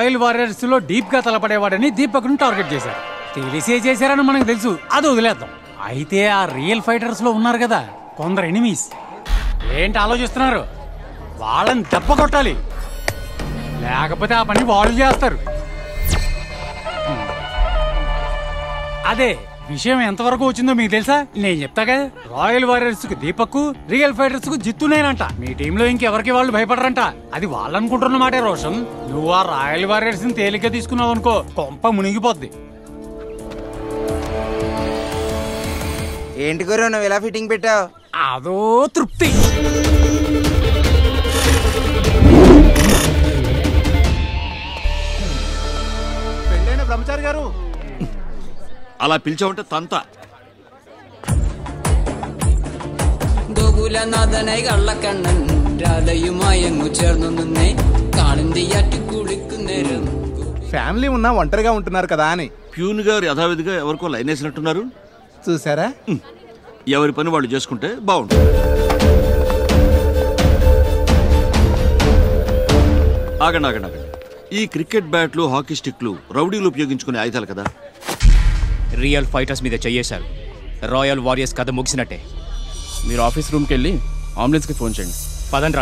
Royal warriors లో deep గా తలపడేవాడని దీపక్ ను టార్గెట్ చేశారు తెలిసే చేశారని మనకు తెలుసు అది వదిలేద్దాం అయితే ఆ రియల్ ఫైటర్స్ లో ఉన్నారు కదా కొందరు ఎనిమీస్ ఏంటి ఆలోచిస్తున్నారు వాళ్ళని దెబ్బ కొట్టాలి లేకపోతే ఆ పని వాళ్ళు చేస్తారు అదే విషయం ఎంతవరకు వచ్చిందో మీకు తెలుసా నేను చెప్తాగా రాయల్ వారియర్స్ కు దీపక్ రియల్ ఫైటర్స్ కు జిత్తునేనంట మీ టీంలో ఇంకెవరికి వాళ్ళు భయపడరంట అది వాళ్ళు అనుకుంటున్న మాటే రోషన్ నువ్వు ఆ రాయల్ వారియర్స్ ని తేలిగ్గా తీసుకున్నావు అనుకో కొంప మునిగిపోద్ది ఏంటి గురు నువ్వు ఇలా ఫిట్టింగ్ పెట్టావు అదో తృప్తి పెళ్ళైన బ్రహ్మచారి గారు అలా పిలిచావంటే తంత ഗോകുലനാഥനായി കള്ളക്കണ്ണൻ രാധയുമായങ്ങു ചേർന്നു നിന്നേ കാളിന്തിയാറ്റ് കുളിക്കുന്നേരം ఫ్యామిలీ ఉన్నా ఒంటరిగా ఉంటున్నారు కదా అని ప్యూన్ గారు యథావిధిగా ఎవరికో లైన్ వేసినట్టున్నారు చూసారా ఎవరి పని వాళ్ళు చేసుకుంటే బాగుంటుంది ఆగండి ఆగండి ఆగండి ఈ క్రికెట్ బ్యాట్లు హాకీ స్టిక్లు రౌడీలు ఉపయోగించుకునే ఆయుధాలు కదా రియల్ ఫైటర్స్ మీద చెయ్యేశారు రాయల్ వారియర్స్ కథ ముగిసినట్టే మీరు ఆఫీస్ రూమ్కి వెళ్ళి అంబులెన్స్కి ఫోన్ చేయండి పదండ్రా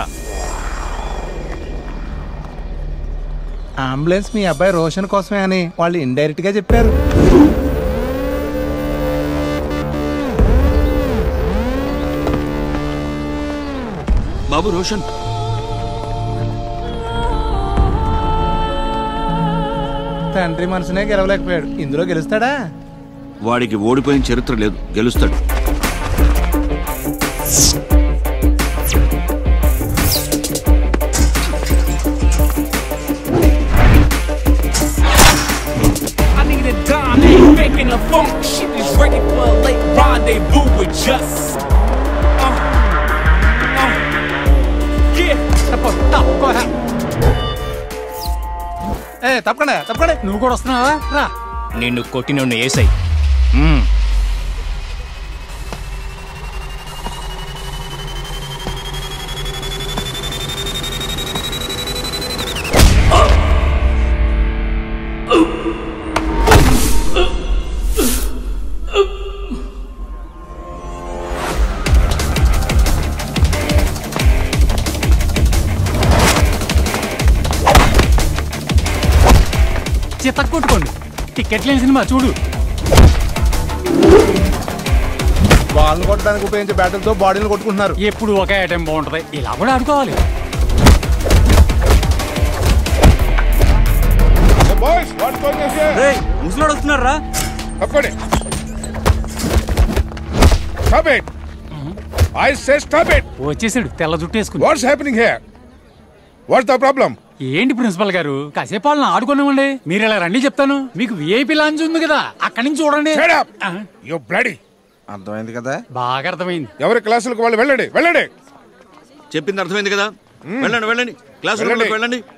అంబులెన్స్ మీ అబ్బాయి రోషన్ కోసమే అని వాళ్ళు ఇండైరెక్ట్ గా చెప్పారు బాబు రోషన్ తండ్రి మనసునే గెలవలేకపోయాడు ఇందులో గెలుస్తాడా వాడికి ఓడిపోయిన చరిత్ర లేదు గెలుస్తాడు I need a dime, ain't faking the funk. Shit is ready for a late rendezvous with just. Uh, uh, yeah. తప్పు, తప్పుకోరా. ఏ తప్పకుండా తప్పకుండా నువ్వు కూడా వస్తున్నావా రా నిన్ను కొట్టిన ఏసై చిత్త కొట్టుకోండి టికెట్ లేని సినిమా చూడు బాల్ని కొట్టడానికి ఉపయోగించే బ్యాటులతో బాడీని కొట్టుకుంటున్నారు ఎప్పుడు ఒకే ఐటెం బాగుంటది ఇలా కూడా ఆడుకోవాలి boys what going on here ముసలోడు వస్తున్నారా తప్పండి stop it I say stop it వచ్చేసాడు తెల్ల జుట్టు వేసుకుని what's happening here what's the problem ఏంటి ప్రిన్సిపల్ గారు కాసేపు వాళ్ళని ఆడుకున్నామండి మీరు ఇలా రండి చెప్తాను మీకు విఐపి లాంచ్ ఉంది కదా అక్కడి నుంచి చూడండి shut up ah, you bloody అర్థమైంది కదా బాగా అర్థమైంది ఎవరి క్లాసులకు వాళ్ళు వెళ్ళండి వెళ్ళండి చెప్పింది అర్థమైంది కదా వెళ్ళండి వెళ్ళండి క్లాస్ వెళ్ళండి. వెళ్ళండి